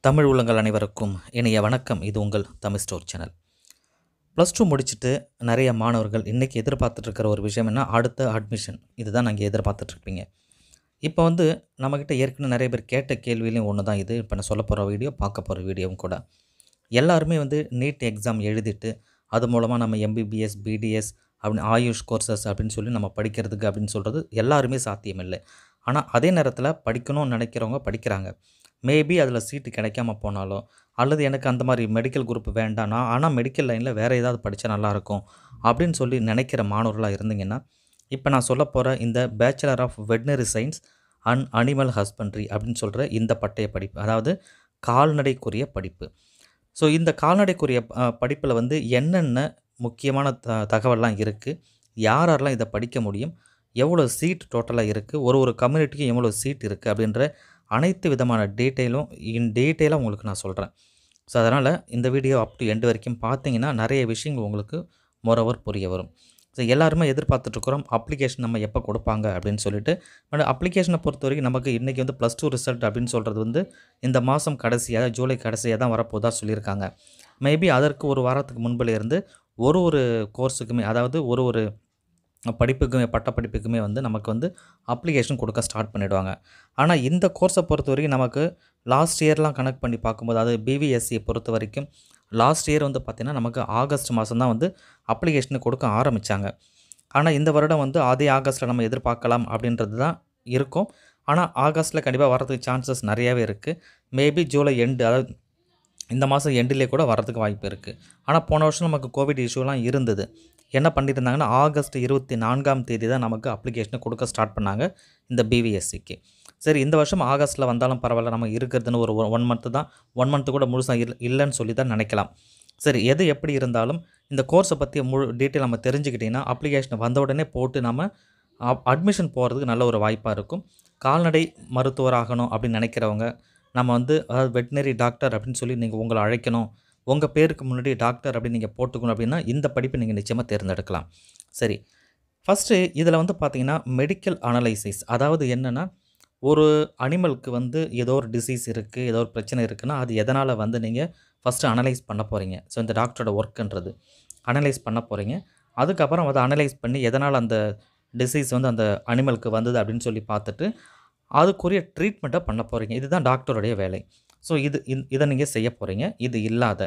தமிழ் உள்ளங்கள் அனைவருக்கும் இனிய வணக்கம் இது உங்கள் Tamil store channel plus two முடிச்சுட்டு நிறைய மாணவர்கள் இன்றைக்கி எதிர்பார்த்துட்டு இருக்கிற ஒரு விஷயம் என்ன அடுத்த அட்மிஷன் இதுதான் நீங்கள் எதிர்பார்த்துட்ருப்பீங்க இப்போ வந்து நம்மக்கிட்ட ஏற்கனவே நிறைய பேர் கேட்ட கேள்வியிலையும் ஒன்று தான் இது இப்போ நான் சொல்ல போகிற வீடியோ பார்க்க போகிற வீடியோவும் கூட எல்லாருமே வந்து நீட் எக்ஸாம் எழுதிட்டு அது மூலமாக நம்ம எம்பிபிஎஸ் பிடிஎஸ் அப்படின்னு ஆயுஷ் கோர்சஸ் அப்படின்னு சொல்லி நம்ம படிக்கிறதுக்கு அப்படின்னு சொல்கிறது எல்லாருமே சாத்தியமில்லை ஆனால் அதே நேரத்தில் படிக்கணும்னு நினைக்கிறவங்க படிக்கிறாங்க மேபி அதில் சீட்டு கிடைக்காம போனாலோ அல்லது எனக்கு அந்த மாதிரி மெடிக்கல் குரூப் வேண்டாம் நான் ஆனால் மெடிக்கல் லைனில் வேறு ஏதாவது படித்தா நல்லாயிருக்கும் அப்படின்னு சொல்லி நினைக்கிற மாணவர்களாக இருந்தீங்கன்னா இப்போ நான் சொல்ல போகிற இந்த bachelor of veterinary science and animal husbandry அப்படின்னு சொல்கிற இந்த பட்டய படிப்பு அதாவது கால்நடைக்குரிய படிப்பு ஸோ இந்த கால்நடைக்குரிய படிப்பில் வந்து என்னென்ன முக்கியமான த தகவல்லாம் இருக்குது யார் யாரெல்லாம் இதை படிக்க முடியும் எவ்வளோ சீட் டோட்டலாக இருக்குது ஒரு ஒரு கம்யூனிட்டிக்கும் எவ்வளோ சீட் இருக்குது அப்படின்ற அனைத்து விதமான டீட்டெயிலும் இன் டீட்டெயிலாக உங்களுக்கு நான் சொல்கிறேன் ஸோ அதனால் இந்த வீடியோ அப் டு எண்டு வரைக்கும் பார்த்தீங்கன்னா நிறைய விஷயங்கள் உங்களுக்கு மொரவர் புரிய வரும் ஸோ எல்லாருமே எதிர்பார்த்துட்ருக்குறோம் அப்ளிகேஷன் நம்ம எப்போ கொடுப்பாங்க அப்படின்னு சொல்லிட்டு பட் அப்ளிகேஷனை பொறுத்த வரைக்கும் நமக்கு இன்றைக்கி வந்து ப்ளஸ் டூ ரிசல்ட் அப்படின்னு சொல்கிறது வந்து இந்த மாதம் கடைசியாக ஜூலை கடைசியாக தான் வரப்போதா சொல்லியிருக்காங்க மேபி அதற்கு ஒரு வாரத்துக்கு முன்பில் இருந்து ஒரு ஒரு கோர்ஸுக்குமே அதாவது ஒரு ஒரு படிப்புக்குமே பட்ட படிப்புக்குமே வந்து நமக்கு வந்து அப்ளிகேஷன் கொடுக்க ஸ்டார்ட் பண்ணிவிடுவாங்க ஆனால் இந்த கோர்ஸை பொறுத்த வரைக்கும் நமக்கு லாஸ்ட் இயர்லாம் கனெக்ட் பண்ணி பார்க்கும்போது அது பிவிஎஸ்சியை பொறுத்த வரைக்கும் லாஸ்ட் இயர் வந்து பார்த்திங்கன்னா நமக்கு ஆகஸ்ட் மாதம் தான் வந்து அப்ளிகேஷன் கொடுக்க ஆரம்பித்தாங்க ஆனால் இந்த வருடம் வந்து அதே ஆகஸ்ட்டில் நம்ம எதிர்பார்க்கலாம் அப்படின்றது தான் இருக்கும் ஆனால் ஆகஸ்ட்டில் கண்டிப்பாக வரதுக்கு சான்சஸ் நிறையாவே இருக்குது மேபி ஜூலை எண்டு அதாவது இந்த மாதம் எண்டிலே கூட வரதுக்கு வாய்ப்பு இருக்குது ஆனால் போன வருஷம் நமக்கு கோவிட் இஷ்யூலாம் இருந்தது என்ன பண்ணியிருந்தாங்கன்னா ஆகஸ்ட் இருபத்தி நான்காம் தேதி தான் நமக்கு அப்ளிகேஷனை கொடுக்க ஸ்டார்ட் பண்ணாங்க இந்த பிவிஎஸ்சிக்கு சரி இந்த வருஷம் ஆகஸ்ட்டில் வந்தாலும் பரவாயில்ல நம்ம இருக்கிறதுன்னு ஒரு ஒன் மந்த்து தான் ஒன் மந்த்து கூட முழுசாக இல் இல்லைன்னு சொல்லி தான் நினைக்கலாம் சரி எது எப்படி இருந்தாலும் இந்த கோர்ஸை பற்றி முழு டீட்டெயில் நம்ம தெரிஞ்சுக்கிட்டிங்கன்னா அப்ளிகேஷனை வந்த உடனே போட்டு நம்ம அட்மிஷன் போகிறதுக்கு நல்ல ஒரு வாய்ப்பாக இருக்கும் கால்நடை மருத்துவர் ஆகணும் அப்படின்னு நினைக்கிறவங்க நம்ம வந்து அதாவது வெட்டினரி டாக்டர் அப்படின்னு சொல்லி நீங்கள் உங்களை அழைக்கணும் உங்கள் பேருக்கு முன்னாடி டாக்டர் அப்படின்னு நீங்கள் போட்டுக்கணும் அப்படின்னா இந்த படிப்பை நீங்கள் நிச்சயமாக தேர்ந்தெடுக்கலாம் சரி ஃபஸ்ட்டு இதில் வந்து பார்த்தீங்கன்னா மெடிக்கல் அனலைசிஸ் அதாவது என்னென்னா ஒரு அனிமலுக்கு வந்து ஏதோ ஒரு டிசீஸ் இருக்குது ஏதோ ஒரு பிரச்சனை இருக்குன்னா அது எதனால் வந்து நீங்கள் ஃபஸ்ட்டு அனலைஸ் பண்ண போகிறீங்க ஸோ இந்த டாக்டரோட ஒர்க்குன்றது அனலைஸ் பண்ண போகிறீங்க அதுக்கப்புறம் அதை அனலைஸ் பண்ணி எதனால் அந்த டிசீஸ் வந்து அந்த அனிமலுக்கு வந்தது அப்படின்னு சொல்லி பார்த்துட்டு அதுக்குரிய ட்ரீட்மெண்ட்டை பண்ண போகிறீங்க இதுதான் டாக்டருடைய வேலை ஸோ இது இதை நீங்கள் செய்ய போகிறீங்க இது இல்லாத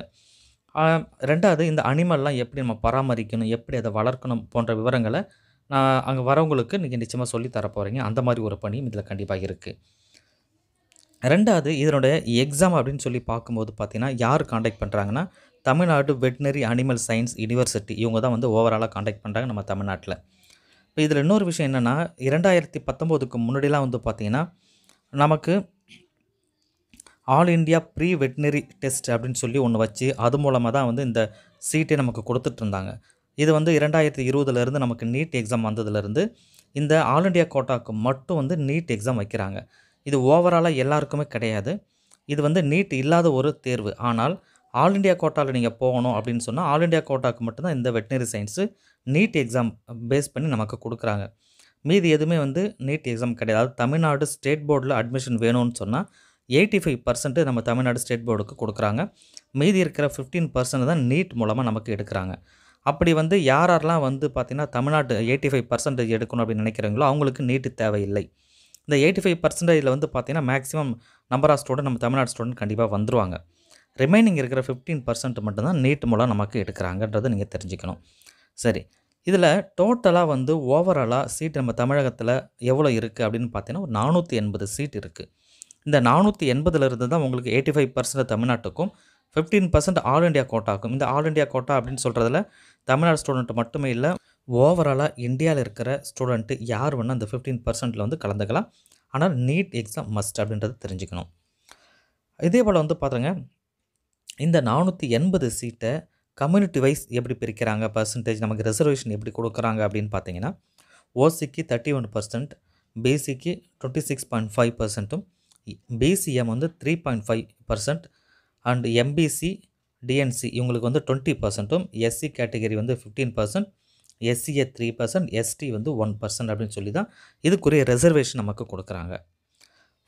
ரெண்டாவது இந்த அனிமல்லாம் எப்படி நம்ம பராமரிக்கணும் எப்படி அதை வளர்க்கணும் போன்ற விவரங்களை நான் அங்கே வரவங்களுக்கு நீங்கள் நிச்சயமாக சொல்லி தர போகிறீங்க அந்த மாதிரி ஒரு பணியும் இதில் கண்டிப்பாக இருக்குது ரெண்டாவது இதனுடைய எக்ஸாம் அப்படின்னு சொல்லி பார்க்கும்போது பார்த்தீங்கன்னா யார் காண்டாக்ட் பண்ணுறாங்கன்னா Tamil Nadu veterinary animal science university இவங்க தான் வந்து ஓவராலாக காண்டாக்ட் பண்ணுறாங்க நம்ம தமிழ்நாட்டில் இப்போ இதில் இன்னொரு விஷயம் என்னென்னா இரண்டாயிரத்தி பத்தொம்போதுக்கு முன்னாடிலாம் வந்து பார்த்திங்கன்னா நமக்கு all India pre veterinary test அப்படின்னு சொல்லி ஒன்று வச்சு அது மூலமாக தான் வந்து இந்த சீட்டை நமக்கு கொடுத்துட்டு இருந்தாங்க இது வந்து இரண்டாயிரத்தி இருபதுலேருந்து நமக்கு நீட் எக்ஸாம் வந்ததுலேருந்து இந்த ஆல் இண்டியா கோட்டாவுக்கு மட்டும் வந்து நீட் எக்ஸாம் வைக்கிறாங்க இது ஓவராலாக எல்லாருக்குமே கிடையாது இது வந்து நீட் இல்லாத ஒரு தேர்வு ஆனால் ஆல் இண்டியா கோட்டாவில் நீங்கள் போகணும் அப்படின்னு சொன்னால் ஆல் இண்டியா கோட்டாவுக்கு மட்டும்தான் இந்த veterinary science NEET exam base பண்ணி நமக்கு கொடுக்குறாங்க மீதி எதுவுமே வந்து நீட் எக்ஸாம் கிடையாது அதாவது தமிழ்நாடு ஸ்டேட் போர்டில் அட்மிஷன் வேணும்னு சொன்னால் எயிட்டி ஃபைவ் பர்சன்ட்டு நம்ம தமிழ்நாடு ஸ்டேட் போர்டுக்கு கொடுக்குறாங்க மீதி இருக்கிற ஃபிஃப்டீன் பர்சன்ட் தான் நீட் மூலமாக நமக்கு எடுக்கிறாங்க அப்படி வந்து யார் யாரெல்லாம் வந்து பார்த்திங்கன்னா தமிழ்நாடு எயிட்டி ஃபைவ் பர்சன்டேஜ் எடுக்கணும் அப்படின்னு நினைக்கிறாங்களோ அவங்களுக்கு நீட்டு தேவையில்லை இந்த எயிட்டி ஃபைவ் பர்சன்டேஜில் வந்து பார்த்திங்கன்னா மேக்ஸிமம் நம்பர் ஆஃப் ஸ்டூடெண்ட் நம்ம தமிழ்நாடு ஸ்டூடெண்ட் கண்டிப்பாக வந்துருவாங்க ரிமைனிங் இருக்கிற ஃபிஃப்டீன் பர்சன்ட் மட்டும்தான் நீட் மூலம் நமக்கு எடுக்கிறாங்கன்றதை நீங்கள் தெரிஞ்சுக்கணும் சரி இதில் டோட்டலாக வந்து ஓவராலாக சீட் நம்ம தமிழகத்தில் எவ்வளோ இருக்குது அப்படின்னு பார்த்தீங்கன்னா ஒரு நானூற்றி எண்பது சீட் இருக்குது இந்த நானூற்றி எண்பதுலேருந்து தான் உங்களுக்கு எயிட்டி ஃபைவ் பர்சன்ட் தமிழ்நாட்டுக்கும் ஃபிஃப்டீன் பர்சன்ட் ஆல் இண்டியா கோட்டாக்கும் இந்த ஆல் இண்டியா கோட்டா அப்படின்னு சொல்கிறதுல தமிழ்நாடு ஸ்டூடெண்ட் மட்டுமே இல்லை ஓவராலாக இந்தியாவில் இருக்கிற ஸ்டூடெண்ட்டு யார் வேணால் அந்த ஃபிஃப்டீன் பர்சன்ட்டில் வந்து கலந்துக்கலாம் ஆனால் நீட் எக்ஸாம் மஸ்ட் அப்படின்றது தெரிஞ்சுக்கணும் இதே போல் வந்து பார்த்துங்க இந்த நானூற்றி எண்பது சீட்டை கம்யூனிட்டி வைஸ் எப்படி பிரிக்கிறாங்க பர்சன்டேஜ் நமக்கு ரிசர்வேஷன் எப்படி கொடுக்குறாங்க அப்படின்னு பார்த்தீங்கன்னா ஓசிக்கு தேர்ட்டி ஒன் பர்சன்ட் பிசிக்கு டுவெண்ட்டி சிக்ஸ் பாயிண்ட் ஃபைவ் பர்சன்ட்டும் பிசிஎம் வந்து three point five percent and MBC DNC இவங்களுக்கு வந்து டுவெண்ட்டி பர்சன்ட்டும் எஸ்சி கேட்டகரி வந்து fifteen percent SCA three percent ST வந்து ஒன் பர்சன்ட் அப்படின்னு சொல்லி தான் இதுக்குரிய ரிசர்வேஷன் நமக்கு கொடுக்குறாங்க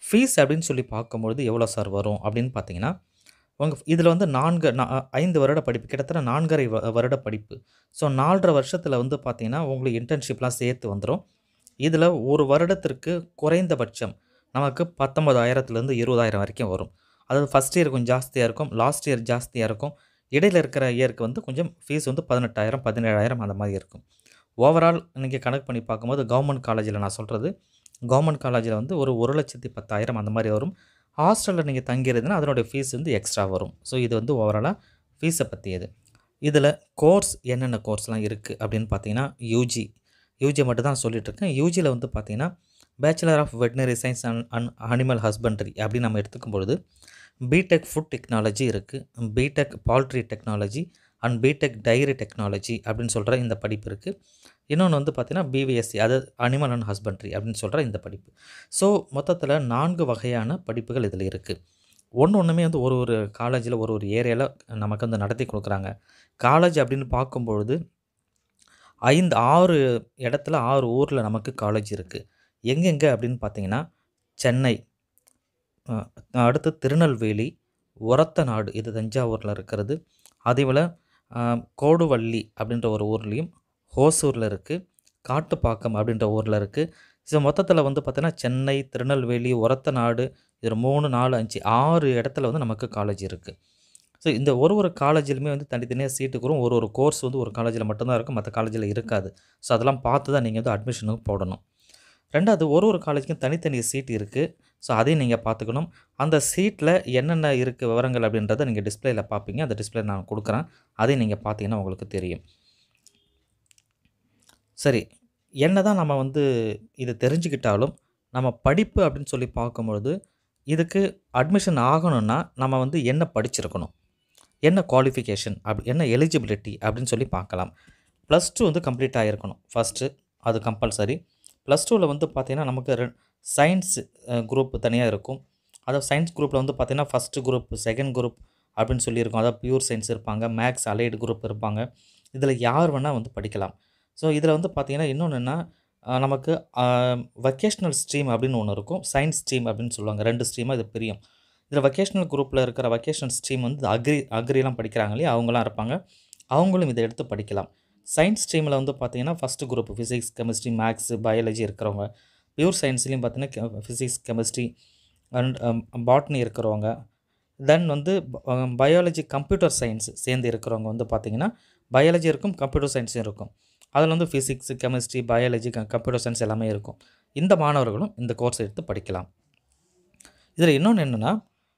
ஃபீஸ் அப்படின்னு சொல்லி பார்க்கும்பொழுது எவ்வளோ சார் வரும் அப்படின்னு பார்த்தீங்கன்னா உங்கள் இதில் வந்து நான்கு நா ஐந்து வருட படிப்பு கிட்டத்தட்ட நான்கரை வ வருட படிப்பு ஸோ நாலரை வருஷத்தில் வந்து பார்த்தீங்கன்னா உங்களுக்கு இன்டர்ன்ஷிப்லாம் சேர்த்து வந்துடும் இதில் ஒரு வருடத்திற்கு குறைந்தபட்சம் நமக்கு பத்தொம்பதாயிரத்துலேருந்து இருபதாயிரம் வரைக்கும் வரும் அதாவது ஃபஸ்ட் இயர் கொஞ்சம் ஜாஸ்தியாக இருக்கும் லாஸ்ட் இயர் ஜாஸ்தியாக இருக்கும் இடையில இருக்கிற இயருக்கு வந்து கொஞ்சம் ஃபீஸ் வந்து பதினெட்டாயிரம் பதினேழாயிரம் அந்த மாதிரி இருக்கும் ஓவரால் நீங்கள் கணக்கு பண்ணி பார்க்கும்போது கவர்மெண்ட் காலேஜில் நான் சொல்கிறது கவர்மெண்ட் காலேஜில் வந்து ஒரு ஒரு லட்சத்தி பத்தாயிரம் அந்த மாதிரி வரும் ஹாஸ்டலில் நீங்கள் தங்கிறதுனா அதனுடைய ஃபீஸ் வந்து எக்ஸ்ட்ரா வரும் ஸோ இது வந்து ஓவராலாக ஃபீஸை பற்றியது இதில் கோர்ஸ் என்னென்ன கோர்ஸ்லாம் இருக்குது அப்படின்னு பார்த்தீங்கன்னா யூஜி யூஜி மட்டும் தான் சொல்லிகிட்ருக்கேன் யூஜியில் வந்து பார்த்தீங்கன்னா bachelor of veterinary science and and animal husbandry அப்படின்னு நம்ம எடுத்துக்கும் பொழுது பிடெக் ஃபுட் டெக்னாலஜி இருக்குது BTech poultry technology and BTech dairy technology அப்படின்னு சொல்கிற இந்த படிப்பு இருக்குது இன்னொன்று வந்து பார்த்திங்கன்னா பிவிஎஸ்சி அதாவது அனிமல் அண்ட் ஹஸ்பண்ட்ரி அப்படின்னு சொல்கிற இந்த படிப்பு ஸோ மொத்தத்தில் நான்கு வகையான படிப்புகள் இதில் இருக்குது ஒன்று ஒன்றுமே வந்து ஒரு ஒரு காலேஜில் ஒரு ஒரு ஏரியாவில் நமக்கு வந்து நடத்தி கொடுக்குறாங்க காலேஜ் அப்படின்னு பார்க்கும்பொழுது ஐந்து ஆறு இடத்துல ஆறு ஊரில் நமக்கு காலேஜ் இருக்குது எங்கெங்கே அப்படின்னு பார்த்தீங்கன்னா சென்னை அஹ், அடுத்து திருநெல்வேலி ஒரத்த நாடு இது தஞ்சாவூரில் இருக்கிறது அதேபோல் கோடுவள்ளி அப்படின்ற ஒரு ஊர்லேயும் ஹோசூரில் இருக்குது காட்டுப்பாக்கம் அப்படின்ற ஊரில் இருக்குது ஸோ மொத்தத்தில் வந்து பார்த்தீங்கன்னா சென்னை திருநெல்வேலி ஒரத்த நாடு இது மூணு நாலு அஞ்சு ஆறு இடத்துல வந்து நமக்கு காலேஜ் இருக்குது ஸோ இந்த ஒரு ஒரு காலேஜிலுமே வந்து தனித்தனியாக சீட்டுக்குறோம் ஒரு ஒரு கோர்ஸ் வந்து ஒரு காலேஜில் மட்டும்தான் இருக்கும் மற்ற காலேஜில் இருக்காது ஸோ அதெல்லாம் பார்த்து தான் நீங்கள் வந்து அட்மிஷனுக்கு போடணும் ரெண்டாவது ஒரு ஒரு காலேஜுக்கும் தனித்தனி சீட் இருக்குது ஸோ அதையும் நீங்கள் பார்த்துக்கணும் அந்த சீட்டில் என்னென்ன இருக்குது விவரங்கள் அப்படின்றத நீங்கள் டிஸ்பிளேயில் பார்ப்பீங்க அந்த டிஸ்பிளே நான் கொடுக்குறேன் அதையும் நீங்கள் பார்த்தீங்கன்னா உங்களுக்கு தெரியும் சரி என்ன தான் நம்ம வந்து இது தெரிஞ்சுக்கிட்டாலும் நம்ம படிப்பு அப்படின்னு சொல்லி பார்க்கும்பொழுது இதுக்கு அட்மிஷன் ஆகணும்னா நம்ம வந்து என்ன படிச்சிருக்கணும் என்ன குவாலிஃபிகேஷன் அப்படி என்ன எலிஜிபிலிட்டி அப்படின்னு சொல்லி பார்க்கலாம் ப்ளஸ் டூ வந்து கம்ப்ளீட் ஆகிருக்கணும் ஃபஸ்ட்டு அது கம்பல்சரி ப்ளஸ் டூவில் வந்து பார்த்திங்கன்னா நமக்கு ரெ சயின்ஸ் குரூப் தனியாக இருக்கும் அதாவது சயின்ஸ் குரூப்பில் வந்து பார்த்திங்கன்னா ஃபஸ்ட்டு குரூப் செகண்ட் குரூப் அப்படின்னு சொல்லியிருக்கோம் அதாவது பியூர் சயின்ஸ் இருப்பாங்க மேக்ஸ் அலைடு குரூப் இருப்பாங்க இதில் யார் வேணால் வந்து படிக்கலாம் ஸோ இதில் வந்து பார்த்திங்கன்னா இன்னொன்று என்ன அஹ் நமக்கு வொக்கேஷ்னல் ஸ்ட்ரீம் அப்படின்னு ஒன்று இருக்கும் சயின்ஸ் ஸ்ட்ரீம் அப்படின்னு சொல்லுவாங்க ரெண்டு ஸ்ட்ரீமாக இது பிரியும் இதில் வொக்கேஷ்னல் குரூப்பில் இருக்கிற வொக்கேஷ்னல் ஸ்ட்ரீம் வந்து அக்ரி அக்ரிலாம் படிக்கிறாங்க இல்லையா அவங்களாம் இருப்பாங்க அவங்களும் இதை எடுத்து படிக்கலாம் சயின்ஸ் ஸ்ட்ரீமில் வந்து பார்த்தீங்கன்னா first group physics chemistry maths biology இருக்கிறவங்க பியூர் சயின்ஸ்லேயும் பார்த்தீங்கன்னா ஃபிசிக்ஸ் கெமிஸ்ட்ரி அண்ட் பாட்னி இருக்கிறவங்க தென் வந்து பயாலஜி கம்ப்யூட்டர் சயின்ஸ் சேர்ந்து இருக்கிறவங்க வந்து பார்த்திங்கன்னா பயாலஜி இருக்கும் கம்ப்யூட்டர் சயின்ஸும் இருக்கும் அதில் வந்து physics chemistry biology computer science எல்லாமே இருக்கும் இந்த மாணவர்களும் இந்த கோர்ஸ் எடுத்து படிக்கலாம் இதில் இன்னொன்று என்னென்னா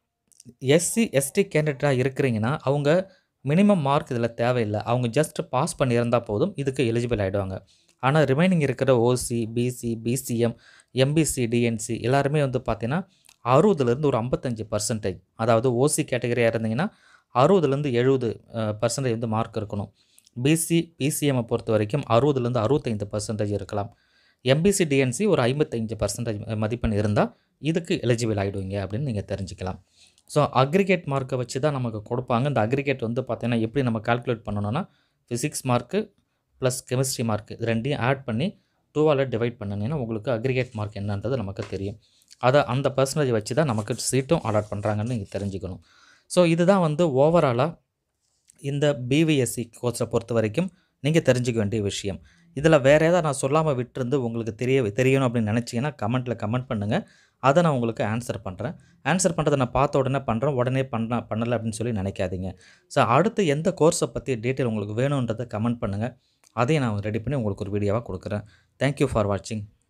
எஸ்சி எஸ்டி கேண்டிடேட்டாக இருக்கிறீங்கன்னா அவங்க மினிமம் மார்க் இதில் தேவையில்லை அவங்க ஜஸ்ட் பாஸ் பண்ணியிருந்தால் போதும் இதுக்கு எலிஜிபிள் ஆகிடுவாங்க ஆனால் ரிமைனிங் இருக்கிற OC BC BCM MBC DNC எல்லாருமே வந்து பார்த்தீங்கன்னா அறுபதுலேருந்து ஒரு ஐம்பத்தஞ்சு பர்சன்டேஜ் அதாவது ஓசி கேட்டகரியாக இருந்தீங்கன்னா அறுபதுலேருந்து எழுபது பர்சன்டேஜ் வந்து மார்க் இருக்கணும் பிசி பிசிஎம்மை பொறுத்த வரைக்கும் அறுபதுலேருந்து அறுபத்தைந்து பர்சன்டேஜ் இருக்கலாம் எம்பிசி டிஎன்சி ஒரு ஐம்பத்தஞ்சு பர்சன்டேஜ் மதிப்பெண் இருந்தால் இதுக்கு எலிஜிபிள் ஆகிடுவீங்க அப்படின்னு நீங்கள் தெரிஞ்சுக்கலாம் ஸோ அக்ரிகேட் மார்க்கை வச்சு தான் நமக்கு கொடுப்பாங்க இந்த அக்ரிகேட் வந்து பார்த்தீங்கன்னா எப்படி நம்ம கால்குலேட் பண்ணணும்னா physics mark plus chemistry mark இது ரெண்டையும் ஆட் பண்ணி டூவால் டிவைட் பண்ணினீங்கன்னா உங்களுக்கு அக்ரிகேட் மார்க் என்னன்றது நமக்கு தெரியும் அதை அந்த பர்சன்டேஜ் வச்சு தான் நமக்கு சீட்டும் அலாட் பண்ணுறாங்கன்னு நீங்கள் தெரிஞ்சுக்கணும் ஸோ இதுதான் வந்து ஓவராலாக இந்த பிவிஎஸ்சி கோர்ஸை பொறுத்த வரைக்கும் நீங்கள் தெரிஞ்சுக்க வேண்டிய விஷயம் இதில் வேறு ஏதாவது நான் சொல்லாமல் விட்டுருந்து உங்களுக்கு தெரிய தெரியணும் அப்படின்னு நினச்சிங்கன்னா கமெண்ட்டில் கமெண்ட் பண்ணுங்கள் அதை நான் உங்களுக்கு ஆன்சர் பண்ணுறேன் ஆன்சர் பண்ணுறதை நான் பார்த்த உடனே பண்ணுறேன் உடனே பண்ண பண்ணலை அப்படின்னு சொல்லி நினைக்காதீங்க ஸோ அடுத்து எந்த கோர்ஸை பற்றி டீட்டெயில் உங்களுக்கு வேணுன்றதை கமெண்ட் பண்ணுங்கள் அதையும் நான் ரெடி பண்ணி உங்களுக்கு ஒரு வீடியோவாக கொடுக்குறேன் தேங்க்யூ ஃபார் வாட்சிங்